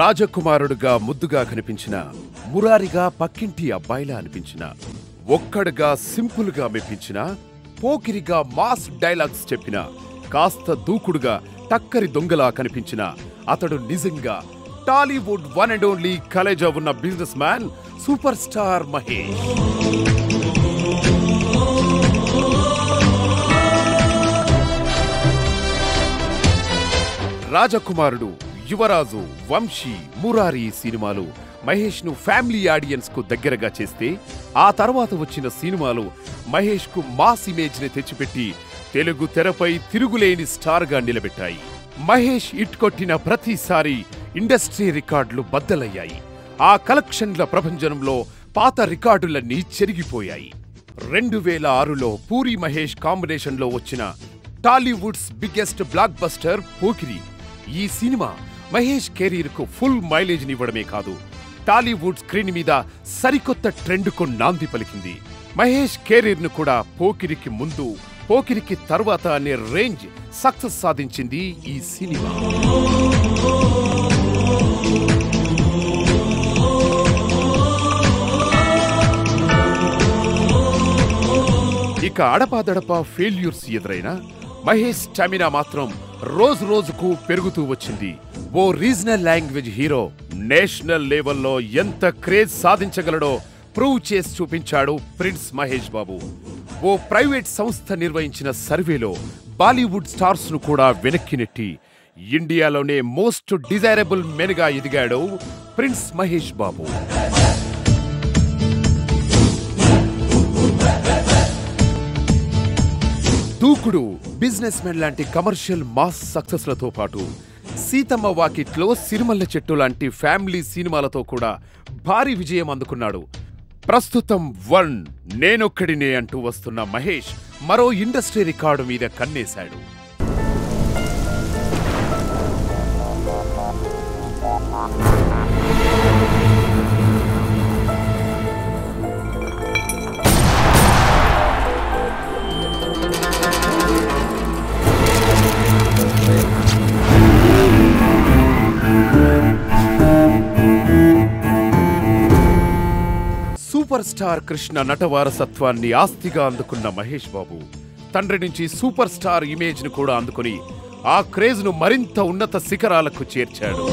రాజకుమారుడుగా ముద్దుగా కనిపించిన మురారిగా పక్కింటి అబ్బాయిలా అనిపించిన ఒక్కడుగా సింపుల్గా మెప్పించిన పోకిరిగా మాస్ డైలాగ్స్ చెప్పిన కాస్త దూకుడుగా టక్కరి దొంగలా కనిపించిన అతడు నిజంగా టాలీవుడ్ వన్ అండ్ ఓన్లీ కలేజా ఉన్న business man super star Mahesh Rajakumarudu Yuvaraju Vamsi Murari సినిమాలు మహేష్ ను ఫ్యామిలీ ఆడియన్స్ కు దగ్గరగా చేస్తే ఆ తర్వాత వచ్చిన సినిమాలు మహేష్ కు మాస్ ఇమేజ్ ని తెచ్చిపెట్టి తెలుగు తెరపై తిరుగులేని స్టార్ గా నిలబెట్టాయి మహేష్ ఇట్ కొట్టిన ప్రతిసారి ఇండస్ట్రీ రికార్డులు బద్దలయ్యాయి ఆ కలెక్షన్ల ప్రపంచంలో పాత రికార్డులన్నీ చెరిగిపోయాయి రెండు వేల ఆరులో పూరి మహేష్ కాంబినేషన్లో వచ్చిన Tollywood's biggest blockbuster Pokiri ఈ సినిమా మహేష్ కెరీర్ కు ఫుల్ మైలేజ్ నివ్వడమే కాదు టాలీవుడ్ స్క్రీన్ మీద సరికొత్త ట్రెండ్ కు నాంది పలికింది మహేష్ కెరీర్ ను కూడా పోకిరికి ముందు పోకిరికి తర్వాత అనే రేంజ్ సక్సెస్ సాధించింది ఈ సినిమా ఇక అడపాదడపా ఫెయిల్యూర్స్ ఎదురైనా మహేష్ స్టామినా మాత్రం రోజు రోజుకు పెరుగుతూ వచ్చింది ఓ రీజనల్ లాంగ్వేజ్ హీరో నేషనల్ లెవెల్లో ఎంత క్రేజ్ సాధించగలడో ప్రూవ్ చేసి చూపించాడు ప్రిన్స్ మహేష్ బాబు ఓ ప్రైవేట్ సంస్థ నిర్వహించిన సర్వేలో బాలీవుడ్ స్టార్స్ ను కూడా వెనక్కి నెట్టి ఇండియాలోనే మోస్ట్ డిజైరబుల్ మెన్గా ఎదిగాడు prince Mahesh Babu Dookudu business men లాంటి కమర్షియల్ మాస్ సక్సెస్లతో పాటు సీతమ్మ వాకిట్లో సిరిమల్ల చెట్టు లాంటి ఫ్యామిలీ సినిమాలతో కూడా భారీ విజయం అందుకున్నాడు ప్రస్తుతం వన్ నేనొక్కడినే అంటూ వస్తున్న మహేష్ మరో ఇండస్ట్రీ రికార్డు మీద కన్నేశాడు సూపర్ స్టార్ కృష్ణ నట వారసత్వాన్ని ఆస్తిగా అందుకున్న మహేష్ బాబు తండ్రి నుంచి సూపర్ స్టార్ ఇమేజ్ ను కూడా అందుకుని ఆ క్రేజ్ ను మరింత ఉన్నత శిఖరాలకు చేర్చాడు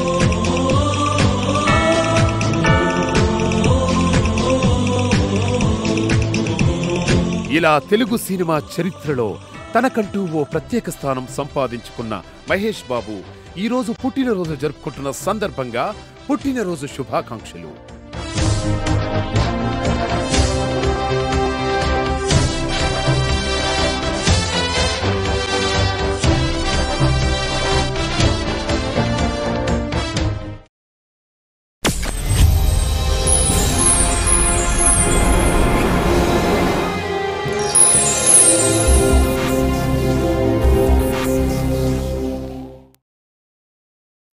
ఇలా తెలుగు సినిమా చరిత్రలో తనకంటూ ఓ ప్రత్యేక స్థానం సంపాదించుకున్న మహేష్ బాబు ఈ రోజు పుట్టినరోజు జరుపుకుంటున్న సందర్భంగా పుట్టినరోజు శుభాకాంక్షలు